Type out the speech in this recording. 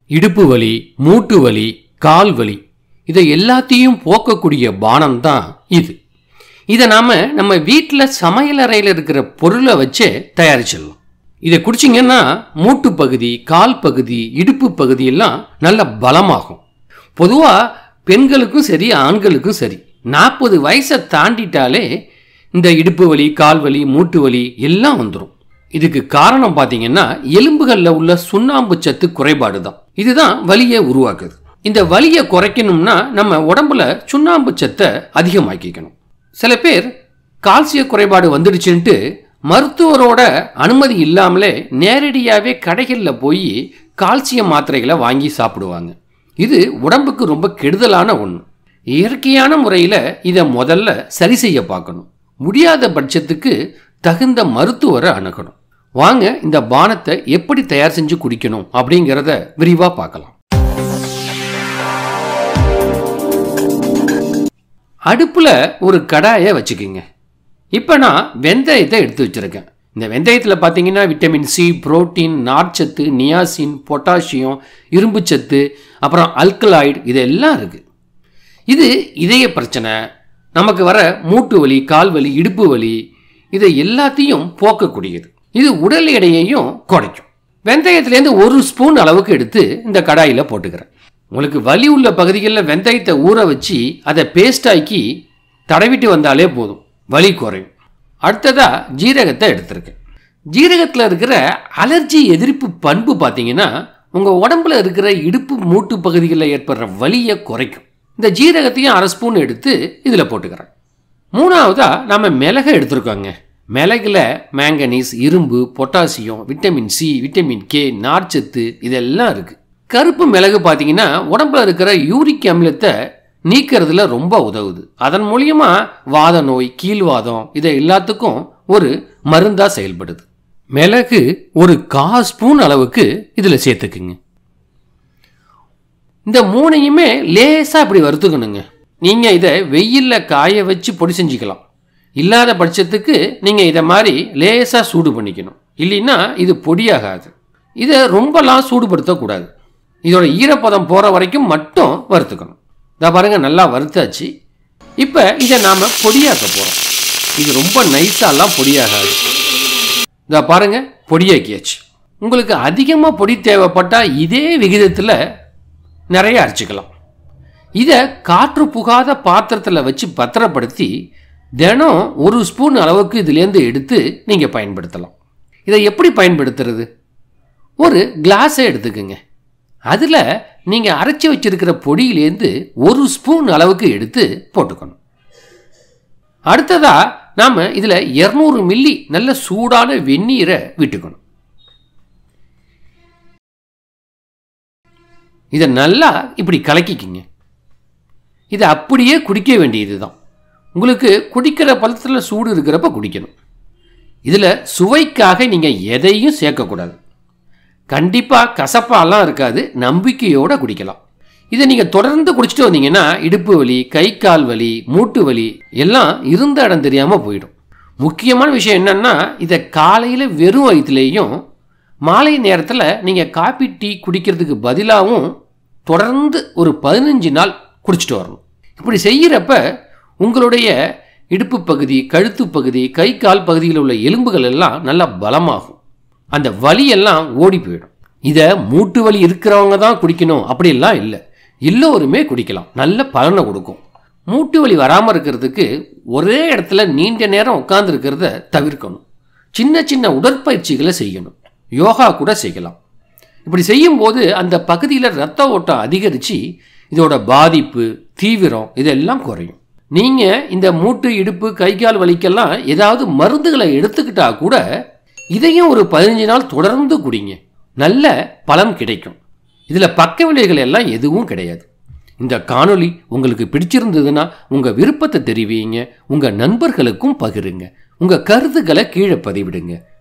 இடுப்பு வலி மூட்டு வலி கால் வலி இதை எல்லாத்தையும் போக்கக்கூடிய பானம் தான் இது இதை நாம நம்ம வீட்டில் சமையலறையில் இருக்கிற பொருளை வச்சே தயாரிச்சிடலாம் இதை குடிச்சிங்கன்னா மூட்டு பகுதி கால் பகுதி இடுப்பு பகுதி எல்லாம் நல்ல பலமாகும் பொதுவாக பெண்களுக்கும் சரி ஆண்களுக்கும் சரி நாற்பது வயசை தாண்டிட்டாலே இந்த இடுப்பு வலி கால் வலி மூட்டு வலி எல்லாம் வந்துடும் இதுக்கு காரணம் பார்த்தீங்கன்னா எலும்புகளில் உள்ள சுண்ணாம்பு சத்து குறைபாடு தான் இதுதான் வலியை உருவாக்குது இந்த வலியை குறைக்கணும்னா நம்ம உடம்புல சுண்ணாம்பு சத்தை அதிகமாக்கிக்கணும் சில பேர் கால்சிய குறைபாடு வந்துடுச்சுன்ட்டு மருத்துவரோட அனுமதி இல்லாமலே நேரடியாகவே கடைகளில் போய் கால்சியம் மாத்திரைகளை வாங்கி சாப்பிடுவாங்க இது உடம்புக்கு ரொம்ப கெடுதலான ஒன்று இயற்கையான முறையில் இதை முதல்ல சரி செய்ய பார்க்கணும் முடியாத பட்சத்துக்கு தகுந்த மருத்துவரை அணுகணும் வாங்க இந்த பானத்தை எப்படி தயார் செஞ்சு குடிக்கணும் அப்படிங்கிறத விரிவாக பார்க்கலாம் அடுப்பில் ஒரு கடாயை வச்சுக்கோங்க இப்போ நான் வெந்தயத்தை எடுத்து வச்சுருக்கேன் இந்த வெந்தயத்தில் பார்த்தீங்கன்னா விட்டமின் சி புரோட்டீன் நார்ச்சத்து நியாசின் பொட்டாசியம் இரும்புச்சத்து அப்புறம் அல்கலாய்டு இதெல்லாம் இருக்குது இது இதய பிரச்சனை நமக்கு வர மூட்டு வலி கால் வலி இடுப்பு வலி இதை எல்லாத்தையும் போக்கக்கூடியது இது உடல் எடையையும் குறைக்கும் வெந்தயத்துலேருந்து ஒரு ஸ்பூன் அளவுக்கு எடுத்து இந்த கடாயில் போட்டுக்கிறேன் உங்களுக்கு வலி உள்ள பகுதிகளில் வெந்தயத்தை ஊற வச்சு அதை பேஸ்டாக்கி தடவிட்டு வந்தாலே போதும் வலி குறையும் அடுத்ததா ஜீரகத்தை எடுத்திருக்கேன் ஜீரகத்தில் இருக்கிற அலர்ஜி எதிர்ப்பு பண்பு பார்த்தீங்கன்னா உங்கள் உடம்புல இருக்கிற இடுப்பு மூட்டு பகுதிகளில் ஏற்படுற வலியை குறைக்கும் இந்த ஜீரகத்தையும் அரை ஸ்பூன் எடுத்து இதில் போட்டுக்கிறேன் மூணாவதா நம்ம மிளகை எடுத்திருக்கோங்க மிளகுல மேங்கனீஸ் இரும்பு potassium vitamin C vitamin K நார்ச்சத்து இதெல்லாம் இருக்குது கருப்பு மிளகு பார்த்தீங்கன்னா உடம்புல இருக்கிற யூரிக் அமிலத்தை நீக்கிறதுல ரொம்ப உதவுது அதன் மூலியமா வாத நோய் கீழ்வாதம் இதை எல்லாத்துக்கும் ஒரு மருந்தா செயல்படுது மிளகு ஒரு கா ஸ்பூன் அளவுக்கு இதில் சேர்த்துக்குங்க இந்த மூணையுமே லேசாக இப்படி வறுத்துக்கணுங்க நீங்கள் இதை வெயிலில் காய வச்சு பொடி செஞ்சுக்கலாம் இல்லாத பட்சத்துக்கு நீங்கள் இதை மாதிரி லேசாக சூடு பண்ணிக்கணும் இல்லைன்னா இது பொடியாகாது இதை ரொம்பலாம் சூடுபடுத்தக்கூடாது இதோட ஈரப்பதம் போகிற வரைக்கும் மட்டும் வறுத்துக்கணும் இதை பாருங்கள் நல்லா வறுத்தாச்சு இப்போ இதை நாம் பொடியாக்க போகிறோம் இது ரொம்ப நைஸாலாம் பொடியாகாது இதை பாருங்கள் பொடியாக்கியாச்சு உங்களுக்கு அதிகமாக பொடி தேவைப்பட்டால் இதே விகிதத்தில் நிறைய அரைச்சிக்கலாம் இதை காற்று புகாத பாத்திரத்தில் வச்சு பத்திரப்படுத்தி தினம் ஒரு ஸ்பூன் அளவுக்கு இதுலேருந்து எடுத்து நீங்கள் பயன்படுத்தலாம் இதை எப்படி பயன்படுத்துறது ஒரு கிளாஸை எடுத்துக்கோங்க அதில் நீங்கள் அரைச்சி வச்சிருக்கிற பொடியிலேருந்து ஒரு ஸ்பூன் அளவுக்கு எடுத்து போட்டுக்கணும் அடுத்ததாக நாம் இதில் இரநூறு மில்லி நல்ல சூடான வெந்நீரை விட்டுக்கணும் இதை நல்லா இப்படி கலக்கிக்கிங்க இதை அப்படியே குடிக்க வேண்டியது தான் உங்களுக்கு குடிக்கிற பழத்தில் சூடு இருக்கிறப்ப குடிக்கணும் இதில் சுவைக்காக நீங்கள் எதையும் சேர்க்கக்கூடாது கண்டிப்பாக கசப்பாலாம் இருக்காது நம்பிக்கையோடு குடிக்கலாம் இதை நீங்கள் தொடர்ந்து குடிச்சிட்டு வந்தீங்கன்னா இடுப்பு வலி கை கால் வலி மூட்டு வலி எல்லாம் இருந்த இடம் தெரியாமல் போயிடும் முக்கியமான விஷயம் என்னென்னா இதை காலையில் வெறும் வயிற்றுலேயும் மாலை நேரத்தில் நீங்கள் காப்பி டீ குடிக்கிறதுக்கு பதிலாகவும் தொடர்ந்து ஒரு பதினஞ்சு நாள் குடிச்சிட்டு வரணும் இப்படி செய்கிறப்ப உங்களுடைய இடுப்பு பகுதி கழுத்து பகுதி கை கால் பகுதியில் உள்ள எலும்புகள் எல்லாம் நல்லா பலமாகும் அந்த வலியெல்லாம் ஓடி போயிடும் இதை மூட்டு வலி இருக்கிறவங்க தான் குடிக்கணும் அப்படிலாம் இல்லை எல்லோருமே குடிக்கலாம் நல்ல பலனை கொடுக்கும் மூட்டு வலி வராமல் இருக்கிறதுக்கு ஒரே இடத்துல நீண்ட நேரம் உட்காந்துருக்கிறத தவிர்க்கணும் சின்ன சின்ன உடற்பயிற்சிகளை செய்யணும் யோகா கூட செய்யலாம் இப்படி செய்யும்போது அந்த பகுதியில் ரத்த ஓட்டம் அதிகரித்து இதோட பாதிப்பு தீவிரம் இதெல்லாம் குறையும் நீங்கள் இந்த மூட்டு இடுப்பு கை கால் வலிக்கெல்லாம் ஏதாவது மருந்துகளை எடுத்துக்கிட்டா கூட இதையும் ஒரு பதினஞ்சு நாள் தொடர்ந்து குடிங்க நல்ல பலன் கிடைக்கும் இதில் பக்க விளைவுகள் எல்லாம் எதுவும் கிடையாது இந்த காணொளி உங்களுக்கு பிடிச்சிருந்ததுன்னா உங்கள் விருப்பத்தை தெரிவிங்க உங்கள் நண்பர்களுக்கும் பகிருங்க உங்கள் கருத்துக்களை கீழே பதிவிடுங்க